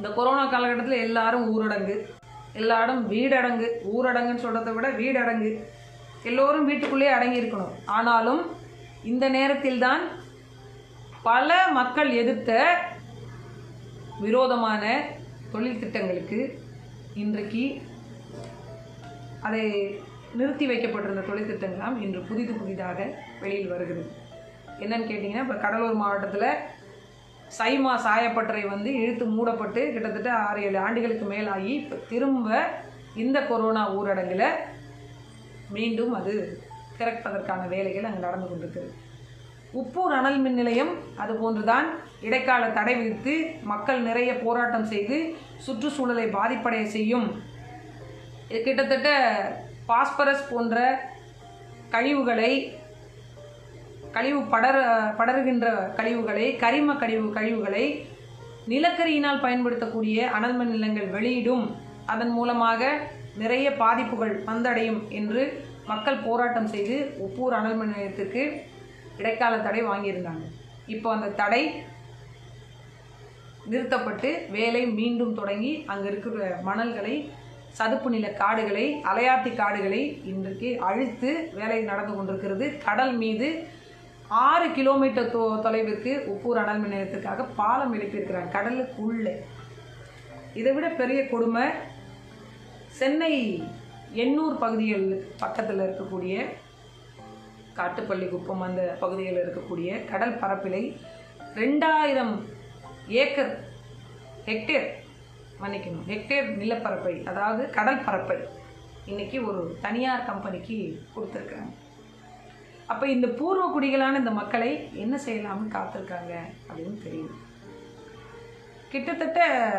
இந்த கொரோனா காலகட்டத்தில் எல்லாரும் ஊரடங்கு எல்லாரும் வீடடங்கு ஊரடங்குன்னு சொல்கிறத விட வீடடங்கு எல்லோரும் வீட்டுக்குள்ளேயே அடங்கி இருக்கணும் ஆனாலும் இந்த நேரத்தில் தான் பல மக்கள் எதிர்த்த விரோதமான தொழில் திட்டங்களுக்கு இன்றைக்கு அதை நிறுத்தி வைக்கப்பட்டிருந்த தொழில் திட்டங்களாம் இன்று புதிது புதிதாக வெளியில் வருகிறது என்னன்னு கேட்டிங்கன்னா இப்போ கடலூர் மாவட்டத்தில் சைமா சாயப்பட்டறை வந்து இழுத்து மூடப்பட்டு கிட்டத்தட்ட ஆறு ஏழு ஆண்டுகளுக்கு மேலாகி இப்போ திரும்ப இந்த கொரோனா ஊரடங்கில் மீண்டும் அது திறப்பதற்கான வேலைகள் அங்கே நடந்து கொண்டிருக்கிறது உப்பூர் அனல் மின் நிலையம் அது போன்றுதான் இடைக்கால தடை விதித்து மக்கள் நிறைய போராட்டம் செய்து சுற்றுச்சூழலை பாதிப்படைய செய்யும் இது கிட்டத்தட்ட பாஸ்பரஸ் போன்ற கழிவுகளை கழிவு படர படருகின்ற கழிவுகளை கரிம கழிவு கழிவுகளை நிலக்கரியினால் பயன்படுத்தக்கூடிய அனல் மின் நிலையங்கள் வெளியிடும் அதன் மூலமாக நிறைய பாதிப்புகள் வந்தடையும் என்று மக்கள் போராட்டம் செய்து உப்பூர் அனல் மின் நிலையத்திற்கு இடைக்கால தடை வாங்கியிருந்தாங்க இப்போ அந்த தடை நிறுத்தப்பட்டு வேலை மீண்டும் தொடங்கி அங்கே இருக்கிற மணல்களை சதுப்பு நில காடுகளை அலையாத்தி காடுகளை இன்றைக்கு அழித்து வேலை நடந்து கொண்டிருக்கிறது கடல் மீது ஆறு கிலோமீட்டர் தொ தொலைவிற்கு உப்பூர் அனல் மின் நிலையத்திற்காக பாலம் எழுப்பியிருக்கிறாங்க கடலுக்குள்ளே இதை விட பெரிய கொடுமை சென்னை எண்ணூர் பகுதிகள் பக்கத்தில் இருக்கக்கூடிய காட்டுப்பள்ளி குப்பம் அந்த பகுதியில் இருக்கக்கூடிய கடல் பரப்பிலை ரெண்டாயிரம் ஏக்கர் ஹெக்டேர் மன்னிக்கணும் ஹெக்டேர் நிலப்பரப்பை அதாவது கடல் பரப்பை இன்னைக்கு ஒரு தனியார் கம்பெனிக்கு கொடுத்துருக்காங்க அப்போ இந்த பூர்வ குடிகளான இந்த மக்களை என்ன செய்யலாம்னு காத்திருக்காங்க அப்படின்னு தெரியும் கிட்டத்தட்ட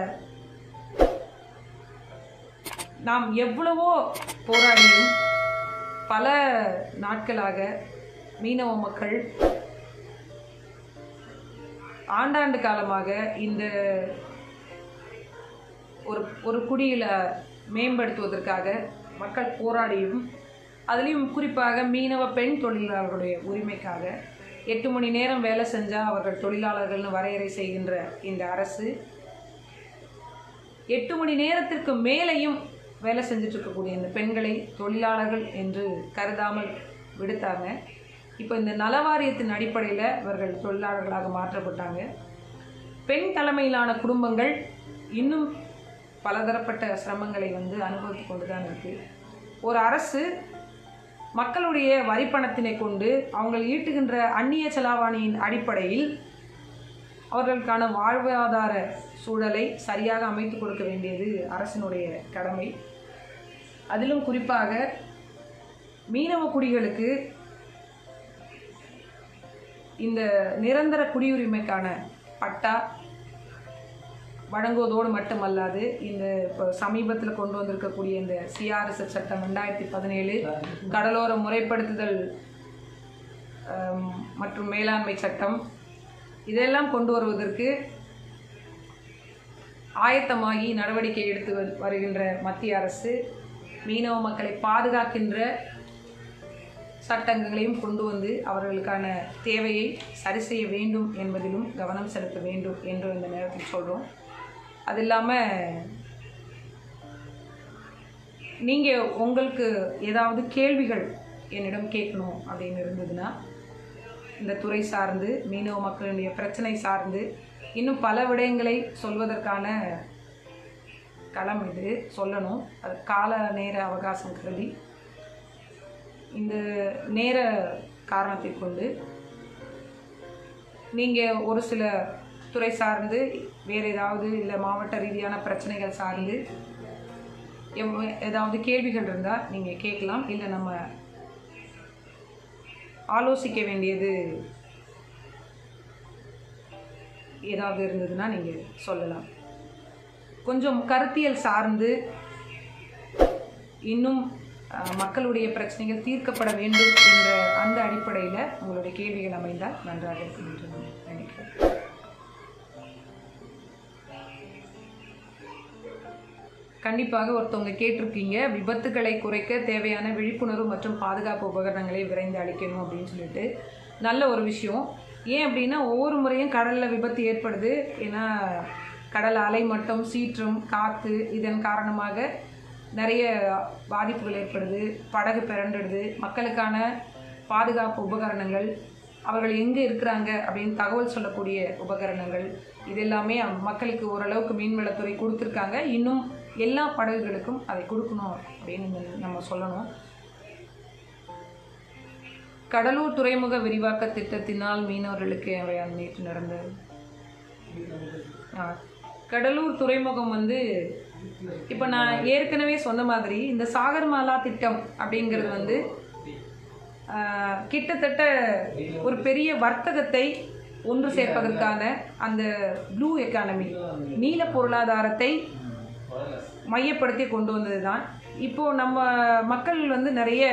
நாம் எவ்வளவோ போராடியும் பல நாட்களாக மீனவ மக்கள் ஆண்டாண்டு காலமாக இந்த ஒரு ஒரு குடியில் மேம்படுத்துவதற்காக மக்கள் போராடியும் அதுலேயும் குறிப்பாக மீனவ பெண் தொழிலாளர்களுடைய உரிமைக்காக எட்டு மணி நேரம் வேலை செஞ்சால் அவர்கள் தொழிலாளர்கள்னு வரையறை செய்கின்ற இந்த அரசு எட்டு மணி நேரத்திற்கு மேலேயும் வேலை செஞ்சுட்டு இருக்கக்கூடிய இந்த பெண்களை தொழிலாளர்கள் என்று கருதாமல் விடுத்தாங்க இப்போ இந்த நலவாரியத்தின் அடிப்படையில் இவர்கள் தொழிலாளர்களாக மாற்றப்பட்டாங்க பெண் தலைமையிலான குடும்பங்கள் இன்னும் பலதரப்பட்ட சிரமங்களை வந்து அனுபவித்து கொண்டு தான் இருக்குது ஒரு அரசு மக்களுடைய வரிப்பணத்தினை கொண்டு அவங்க ஈட்டுகின்ற அந்நிய செலாவணியின் அடிப்படையில் அவர்களுக்கான வாழ்வாதார சூழலை சரியாக அமைத்து கொடுக்க வேண்டியது அரசினுடைய கடமை அதிலும் குறிப்பாக மீனவ குடிகளுக்கு இந்த நிரந்தர குடியுரிமைக்கான பட்டா வழங்குவதோடு மட்டுமல்லாது இந்த இப்போ சமீபத்தில் கொண்டு வந்திருக்கக்கூடிய இந்த சிஆர்எஸ்எஃப் சட்டம் ரெண்டாயிரத்தி பதினேழு கடலோர முறைப்படுத்துதல் ஆம், மற்றும் மேலாண்மை சட்டம் இதெல்லாம் கொண்டு வருவதற்கு ஆயத்தமாகி நடவடிக்கை எடுத்து வரு- வருகின்ற மத்திய அரசு மீனவ மக்களை பாதுகாக்கின்ற சட்டங்களையும் கொண்டு வந்து அவர்களுக்கான தேவையை சரி செய்ய வேண்டும் என்பதிலும் கவனம் செலுத்த வேண்டும் என்று இந்த நேரத்தில் சொல்கிறோம் அது இல்லாமல் நீங்கள் உங்களுக்கு ஏதாவது கேள்விகள் என்னிடம் கேட்கணும் அப்படின்னு இருந்ததுன்னா இந்த துறை சார்ந்து மீனவ மக்களுடைய பிரச்சனை சார்ந்து இன்னும் பல விடயங்களை சொல்வதற்கான களம் இது சொல்லணும் அது கால நேர அவகாசம் கருதி இந்த நேர காரணத்தை கொண்டு நீங்கள் ஒரு சில துறை சார்ந்து வேறு ஏதாவது இல்லை மாவட்ட ரீதியான பிரச்சனைகள் சார்ந்து எவ்- ஏதாவது கேள்விகள் இருந்தால் நீங்கள் கேட்கலாம் இல்லை நம்ம ஆலோசிக்க வேண்டியது ஏதாவது இருந்ததுன்னா நீங்கள் சொல்லலாம் கொஞ்சம் கருத்தியல் சார்ந்து இன்னும் அஹ், மக்களுடைய பிரச்சனைகள் தீர்க்கப்பட வேண்டும் என்ற அந்த அடிப்படையில் உங்களுடைய கேள்விகள் அமைந்தால் நன்றாக இருக்கும் என்று நான் நினைக்கிறேன் கண்டிப்பாக ஒருத்தவங்க கேட்டிருக்கீங்க விபத்துகளை குறைக்க தேவையான விழிப்புணர்வு மற்றும் பாதுகாப்பு உபகரணங்களை விரைந்து அளிக்கணும் அப்படின்னு சொல்லிட்டு நல்ல ஒரு விஷயம் ஏன் அப்படின்னா ஒவ்வொரு முறையும் கடலில் விபத்து ஏற்படுது ஏன்னா கடல் அலை மட்டம் சீற்றம் காற்று இதன் காரணமாக நிறைய பாதிப்புகள் ஏற்படுது படகு பிறண்டுடுது மக்களுக்கான பாதுகாப்பு உபகரணங்கள் அவர்கள் எங்கே இருக்கிறாங்க அப்படின்னு தகவல் சொல்லக்கூடிய உபகரணங்கள் இது எல்லாமே மக்களுக்கு ஓரளவுக்கு மீன்வளத்துறை கொடுத்துருக்காங்க இன்னும் எல்லா படகுகளுக்கும் அதை கொடுக்கணும் அப்படின்னு நம்ம சொல்லணும் கடலூர் துறைமுக விரிவாக்க திட்டத்தினால் மீனவர்களுக்கு அவையால் நேற்று நடந்தது ஆ, கடலூர் துறைமுகம் வந்து இப்போ நான் ஏற்கனவே சொன்ன மாதிரி இந்த சாகர்மாலா திட்டம் அப்படிங்கிறது வந்து ஆ, கிட்டத்தட்ட ஒரு பெரிய வர்த்தகத்தை ஒன்று சேர்ப்பதற்கான அந்த ப்ளூ எக்கானமி நீல பொருளாதாரத்தை மையப்படுத்தி கொண்டு வந்தது தான் இப்போது நம்ம மக்கள் வந்து நிறைய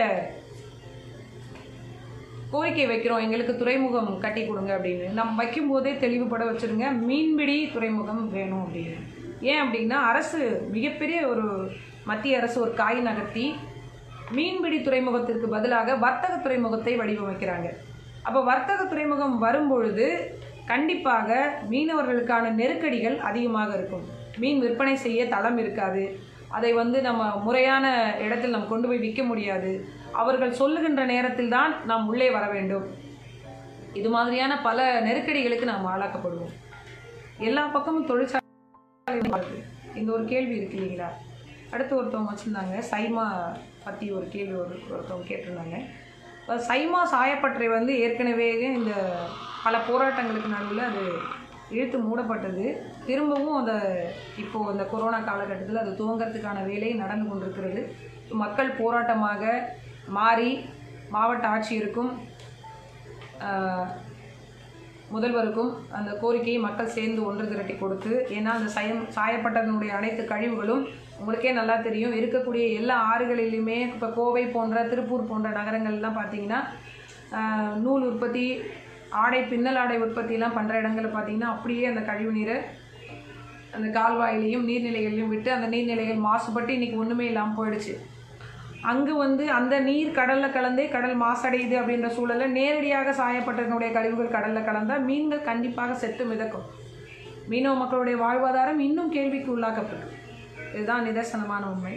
கோரிக்கை வைக்கிறோம் எங்களுக்கு துறைமுகம் கட்டி கொடுங்க அப்படின்னு நம்ம வைக்கும்போதே தெளிவுபட வச்சுருங்க மீன்பிடி துறைமுகம் வேணும் அப்படின்னு ஏன் அப்படின்னா அரசு மிகப்பெரிய ஒரு மத்திய அரசு ஒரு காய் நகர்த்தி மீன்பிடி துறைமுகத்திற்கு பதிலாக வர்த்தக துறைமுகத்தை வடிவமைக்கிறாங்க அப்போ வர்த்தக துறைமுகம் வரும்பொழுது கண்டிப்பாக மீனவர்களுக்கான நெருக்கடிகள் அதிகமாக இருக்கும் மீன் விற்பனை செய்ய தளம் இருக்காது அதை வந்து நம்ம முறையான இடத்தில் நம்ம கொண்டு போய் விற்க முடியாது அவர்கள் சொல்லுகின்ற நேரத்தில் தான் நாம் உள்ளே வர வேண்டும் இது மாதிரியான பல நெருக்கடிகளுக்கு நாம் ஆளாக்கப்படுவோம் எல்லா பக்கமும் தொழிற்சாலை வருது. இந்த ஒரு கேள்வி இருக்கு இல்லைங்களா அடுத்து ஒருத்தவங்க வச்சுருந்தாங்க சைமா பற்றி ஒரு கேள்வி ஒரு ஒருத்தவங்க கேட்டிருந்தாங்க இப்ப சைமா சாயப்பட்டறை வந்து ஏற்கனவே இந்த பல போராட்டங்களுக்கு நடுவில் அது இழுத்து மூடப்பட்டது திரும்பவும் அந்த இப்போது இந்த கொரோனா காலகட்டத்தில் அது துவங்கறதுக்கான வேலை நடந்து கொண்டிருக்கிறது மக்கள் போராட்டமாக மாறி மாவட்ட ஆட்சியருக்கும் ஆஹ், முதல்வருக்கும் அந்த கோரிக்கையை மக்கள் சேர்ந்து ஒன்று திரட்டி கொடுத்து ஏன்னா அந்த சயம் சாயப்பட்டதனுடைய அனைத்து கழிவுகளும் உங்களுக்கே நல்லா தெரியும் இருக்கக்கூடிய எல்லா ஆறுகளிலுமே இப்போ கோவை போன்ற திருப்பூர் போன்ற நகரங்கள்லாம் பார்த்தீங்கன்னா ஆஹ், நூல் உற்பத்தி ஆடை பின்னல் ஆடை உற்பத்திலாம் பண்ணுற இடங்களில் பார்த்தீங்கன்னா அப்படியே அந்த கழிவு நீரை அந்த கால்வாயிலையும் நீர்நிலைகளையும் விட்டு அந்த நீர்நிலைகள் மாசுபட்டு இன்றைக்கி ஒன்றுமே இல்லாமல் போயிடுச்சு அங்கே வந்து அந்த நீர் கடலில் கலந்தே கடல் மாசடையுது அப்படின்ற சூழலில் நேரடியாக சாயப்பட்டதனுடைய கழிவுகள் கடலில் கலந்தால் மீன்கள் கண்டிப்பாக செத்து மிதக்கும் மீனவ மக்களுடைய வாழ்வாதாரம் இன்னும் கேள்விக்கு உள்ளாக்கப்படும் இதுதான் நிதர்சனமான உண்மை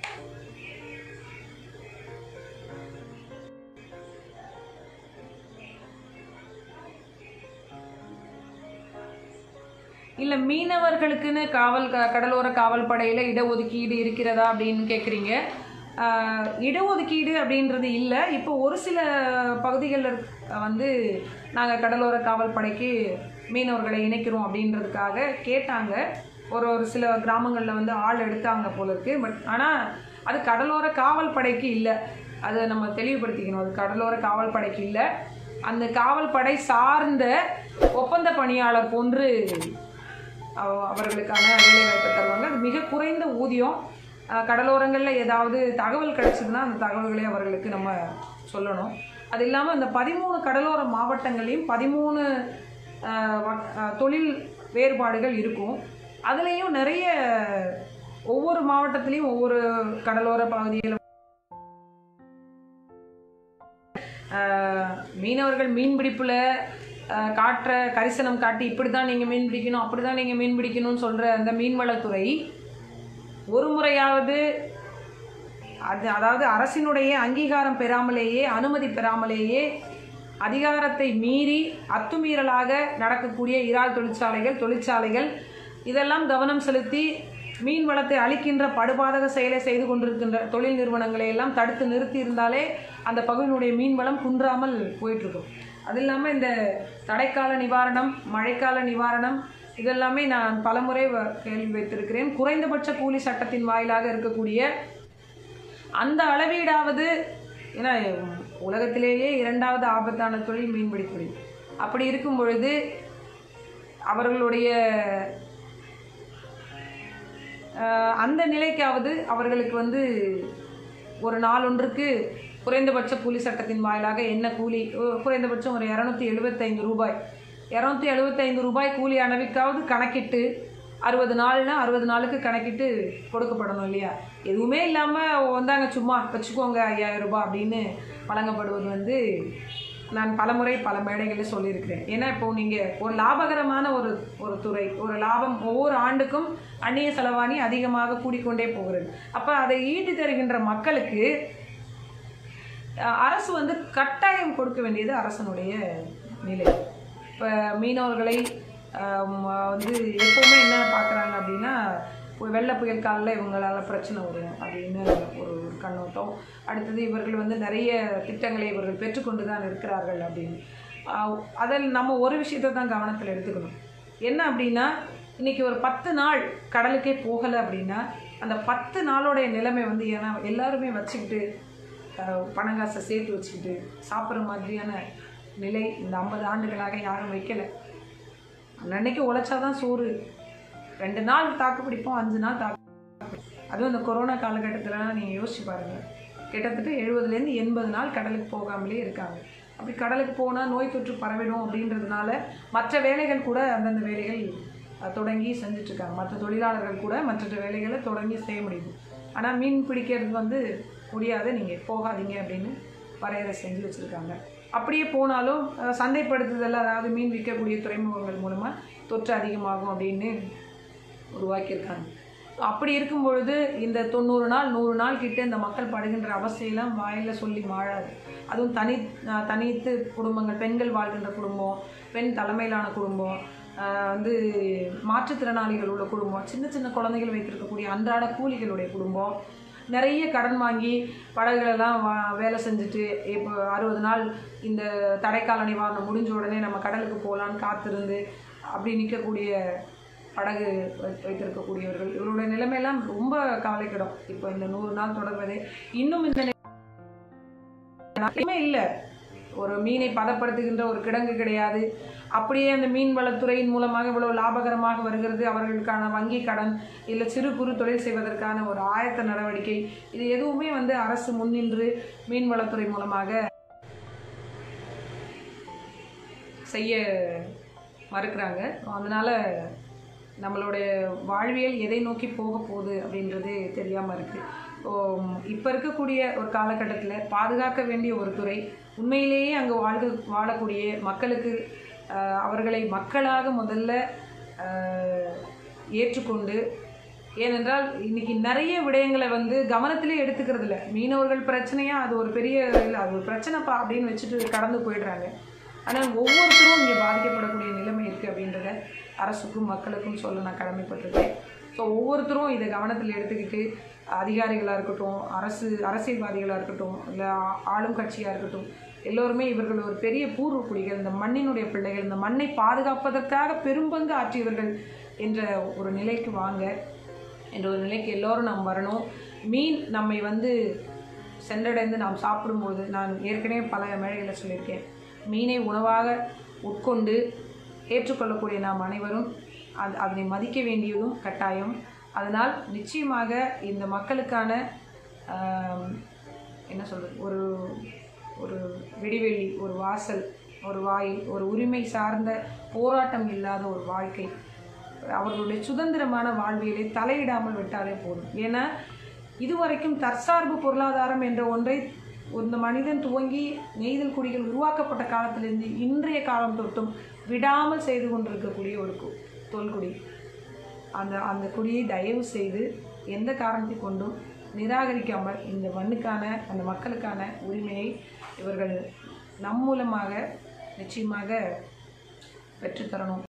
இல்லை மீனவர்களுக்குன்னு காவல் க- கடலோர காவல் படையில் இடஒதுக்கீடு இருக்கிறதா அப்படின்னு கேட்குறீங்க ஆஹ், இடஒதுக்கீடு அப்படின்றது இல்லை இப்போ ஒரு சில பகுதிகளில் வந்து நாங்கள் கடலோர காவல் படைக்கு மீனவர்களை இணைக்கிறோம் அப்படின்றதுக்காக கேட்டாங்க ஒரு ஒரு சில கிராமங்களில் வந்து ஆள் எடுத்தாங்க போல இருக்கு பட் ஆனால் அது கடலோர காவல் படைக்கு இல்லை அதை நம்ம தெளிவுபடுத்திக்கணும் அது கடலோர காவல் படைக்கு இல்லை அந்த காவல் படை சார்ந்த ஒப்பந்த பணியாளர் போன்று அவ- அவர்களுக்கான வேலைவாய்ப்பை தருவாங்க அது மிக குறைந்த ஊதியம் அஹ், கடலோரங்களில் ஏதாவது தகவல் கிடைச்சதுன்னா அந்த தகவல்களை அவர்களுக்கு நம்ம சொல்லணும் அது இல்லாமல் இந்த பதிமூணு கடலோர மாவட்டங்களையும் பதிமூணு அஹ், வ- அஹ், தொழில் வேறுபாடுகள் இருக்கும் அதுலேயும் நிறைய ஒவ்வொரு மாவட்டத்துலேயும் ஒவ்வொரு கடலோர பகுதியில் ஆஹ் மீனவர்கள் மீன்பிடிப்பில் காட்டுற கரிசனம் காட்டி இப்படி தான் நீங்கள் மீன் பிடிக்கணும் அப்படி தான் நீங்கள் மீன் பிடிக்கணும்னு சொல்கிற அந்த மீன்வளத்துறை ஒரு முறையாவது அது அதாவது அரசினுடைய அங்கீகாரம் பெறாமலேயே அனுமதி பெறாமலேயே அதிகாரத்தை மீறி அத்துமீறலாக நடக்கக்கூடிய இறால் தொழிற்சாலைகள் தொழிற்சாலைகள் இதெல்லாம் கவனம் செலுத்தி மீன் வளத்தை அளிக்கின்ற படுபாதக செயலை செய்து கொண்டிருக்கின்ற தொழில் நிறுவனங்களை எல்லாம் தடுத்து நிறுத்தி இருந்தாலே அந்த பகுதியினுடைய மீன் வளம் குன்றாமல் போயிட்டுருக்கும் அது இல்லாமல் இந்த தடைக்கால நிவாரணம் மழைக்கால நிவாரணம் இதெல்லாமே நான் பலமுறை வ- கேள்வி வைத்திருக்கிறேன் குறைந்தபட்ச கூலி சட்டத்தின் வாயிலாக இருக்கக்கூடிய அந்த அளவீடாவது ஏன்னா உலகத்திலேயே இரண்டாவது ஆபத்தான தொழில் மீன்பிடி தொழில் அப்படி இருக்கும் பொழுது அவர்களுடைய ஆஹ், அந்த நிலைக்காவது அவர்களுக்கு வந்து ஒரு நாளொன்றுக்கு குறைந்தபட்ச கூலி சட்டத்தின் வாயிலாக என்ன கூலி ஒ- குறைந்தபட்சம் ஒரு இரநூத்தி எழுபத்தைந்து ரூபாய் இரநூத்தி எழுபத்தைந்து ரூபாய் கூலி அளவிற்காவது கணக்கிட்டு அறுபது நாள்னா அறுபது நாளுக்கு கணக்கிட்டு கொடுக்கப்படணும் இல்லையா எதுவுமே இல்லாமல் வந்தாங்க சும்மா வச்சுக்கோங்க ஐயாயிரம் ரூபாய் அப்படின்னு வழங்கப்படுவது வந்து நான் பலமுறை பல மேடைகளில் சொல்லியிருக்கிறேன் ஏன்னா இப்போ நீங்கள் ஒரு லாபகரமான ஒரு ஒரு துறை ஒரு லாபம் ஒவ்வொரு ஆண்டுக்கும் அந்நிய செலவாணி அதிகமாக கூடிக்கொண்டே போகிறது அப்போ அதை ஈட்டு தருகின்ற மக்களுக்கு அஹ், அரசு வந்து கட்டாயம் கொடுக்க வேண்டியது அரசனுடைய நிலை இப்போ மீனவர்களை ஆஹ், ம- வந்து எப்போவுமே என்ன பார்க்குறாங்க அப்படின்னா இப்போ வெள்ள புயல் காலில் இவங்களால பிரச்சனை வரும் அப்படின்னு ஒரு கண்ணோட்டம் அடுத்தது இவர்கள் வந்து நிறைய திட்டங்களை இவர்கள் பெற்றுக்கொண்டு தான் இருக்கிறார்கள் அப்படின்னு ஆஹ், அதில் நம்ம ஒரு விஷயத்தை தான் கவனத்தில் எடுத்துக்கணும் என்ன அப்படின்னா இன்னைக்கு ஒரு பத்து நாள் கடலுக்கே போகலை அப்படின்னா அந்த பத்து நாளோடைய நிலைமை வந்து ஏன்னா எல்லாருமே வச்சுக்கிட்டு அஹ், பணங்காசை சேர்த்து வச்சுக்கிட்டு சாப்பிட்ற மாதிரியான நிலை இந்த ஐம்பது ஆண்டுகளாக யாரும் வைக்கலை அன்னன்னைக்கு உழைச்சாதான் சோறு ரெண்டு நாள் தாக்கு பிடிப்போம் அஞ்சு நாள் தாக்கு பிடிப்போம். அதுவும் இந்த கொரோனா காலகட்டத்திலலாம் நீங்கள் யோசிச்சு பாருங்கள் கிட்டத்தட்ட எழுபதுலேருந்து எண்பது நாள் கடலுக்கு போகாமலே இருக்காங்க அப்படி கடலுக்கு போனால் நோய் தொற்று பரவிடும் அப்படின்றதுனால மற்ற வேலைகள் கூட அந்தந்த வேலைகள் அஹ், தொடங்கி செஞ்சுட்ருக்காங்க மற்ற தொழிலாளர்கள் கூட மற்ற வேலைகளை தொடங்கி செய்ய முடியுது ஆனால் மீன் பிடிக்கிறது வந்து முடியாது நீங்கள் போகாதீங்க அப்படின்னு வரையறை செஞ்சு வச்சுருக்காங்க அப்படியே போனாலும் அஹ், சந்தைப்படுத்துதல் அதாவது மீன் விற்கக்கூடிய துறைமுகங்கள் மூலமாக தொற்று அதிகமாகும் அப்படின்னு உருவாக்கியிருக்காங்க அப்படி இருக்கும் பொழுது இந்த தொண்ணூறு நாள் நூறு நாள் கிட்ட இந்த மக்கள் படுகின்ற அவஸ்தையெல்லாம் வாயில் சொல்லி மாழாது அதுவும் தனி அஹ், தனித்து குடும்பங்கள் பெண்கள் வாழ்கின்ற குடும்பம் பெண் தலைமையிலான குடும்பம் அஹ், வந்து மாற்றுத்திறனாளிகள் உள்ள குடும்பம் சின்ன சின்ன குழந்தைகள் வைத்திருக்கக்கூடிய அன்றாட கூலிகளுடைய குடும்பம் நிறைய கடன் வாங்கி படகுகளெல்லாம் வா வேலை செஞ்சுட்டு இப்போ அறுபது நாள் இந்த தடைக்கால நிவாரணம் முடிஞ்ச உடனே நம்ம கடலுக்கு போகலான்னு காத்திருந்து அப்படி நிற்கக்கூடிய படகு வை- வைத்திருக்கக்கூடியவர்கள் இவருடைய நிலைமையெல்லாம் ரொம்ப கவலைக்கிடும் இப்போ இந்த நூறு நாள் தொடர்வதே இன்னும் இந்த நிலைமை இல்லை ஒரு மீனை பதப்படுத்துகின்ற ஒரு கிடங்கு கிடையாது அப்படியே அந்த மீன் வளத்துறையின் மூலமாக இவ்வளவு லாபகரமாக வருகிறது அவர்களுக்கான வங்கி கடன் இல்லை சிறு குறு தொழில் செய்வதற்கான ஒரு ஆயத்த நடவடிக்கை இது எதுவுமே வந்து அரசு முன்னின்று மீன் வளத்துறை மூலமாக செய்ய மறுக்கிறாங்க அதனால நம்மளுடைய வாழ்வியல் எதை நோக்கி போக போகுது அப்படின்றது தெரியாமல் இருக்குது இப்போ இருக்கக்கூடிய ஒரு காலகட்டத்தில் பாதுகாக்க வேண்டிய ஒரு துறை உண்மையிலேயே அங்கே வாழ்க வாழக்கூடிய மக்களுக்கு ஆஹ், அவர்களை மக்களாக முதல்ல ஆஹ், ஏற்றுக்கொண்டு ஏனென்றால் இன்னைக்கு நிறைய விடயங்களை வந்து கவனத்திலே எடுத்துக்கிறது இல்லை மீனவர்கள் பிரச்சனையா அது ஒரு பெரிய இல்லை அது ஒரு பிரச்சனைப்பா அப்படின்னு வச்சுட்டு கடந்து போயிடுறாங்க ஆனால் ஒவ்வொருத்தரும் இங்கே பாதிக்கப்படக்கூடிய நிலைமை இருக்குது அப்படின்றத அரசுக்கும் மக்களுக்கும் சொல்ல நான் கடமைப்பட்டிருக்கேன் ஸோ ஒவ்வொருத்தரும் இதை கவனத்தில் எடுத்துக்கிட்டு அதிகாரிகளாக இருக்கட்டும் அரசு அரசியல்வாதிகளாக இருக்கட்டும் இல்லை ஆ- ஆளும் கட்சியாக இருக்கட்டும் எல்லோருமே இவர்கள் ஒரு பெரிய பூர்வ குடிகள் இந்த மண்ணினுடைய பிள்ளைகள் இந்த மண்ணை பாதுகாப்பதற்காக பெரும்பங்கு ஆற்றியவர்கள் என்ற ஒரு நிலைக்கு வாங்க என்ற ஒரு நிலைக்கு எல்லோரும் நாம் வரணும் மீன் நம்மை வந்து சென்றடைந்து நாம் சாப்பிடும்போது நான் ஏற்கனவே பல மேடைகளில் சொல்லியிருக்கேன் மீனை உணவாக உட்கொண்டு ஏற்றுக்கொள்ளக்கூடிய நாம் அனைவரும் அது அதனை மதிக்க வேண்டியதும் கட்டாயம் அதனால் நிச்சயமாக இந்த மக்களுக்கான ஆம், என்ன சொல்கிறது ஒரு ஒரு விடிவெளி ஒரு வாசல் ஒரு வாயில் ஒரு உரிமை சார்ந்த போராட்டம் இல்லாத ஒரு வாழ்க்கை அவர்களுடைய சுதந்திரமான வாழ்வியலை தலையிடாமல் விட்டாலே போதும் ஏன்னா இதுவரைக்கும் தற்சார்பு பொருளாதாரம் என்ற ஒன்றை இந்த மனிதன் துவங்கி நெய்தல் குடிகள் உருவாக்கப்பட்ட காலத்திலிருந்து இன்றைய காலம் தொட்டும் விடாமல் செய்து கொண்டிருக்கக்கூடிய ஒரு கு- தொல்குடி அந்த அந்த குடியை தயவு செய்து எந்த காரணத்தை கொண்டும் நிராகரிக்காமல் இந்த மண்ணுக்கான அந்த மக்களுக்கான உரிமையை இவர்கள் நம் மூலமாக நிச்சயமாக பெற்றுத்தரணும்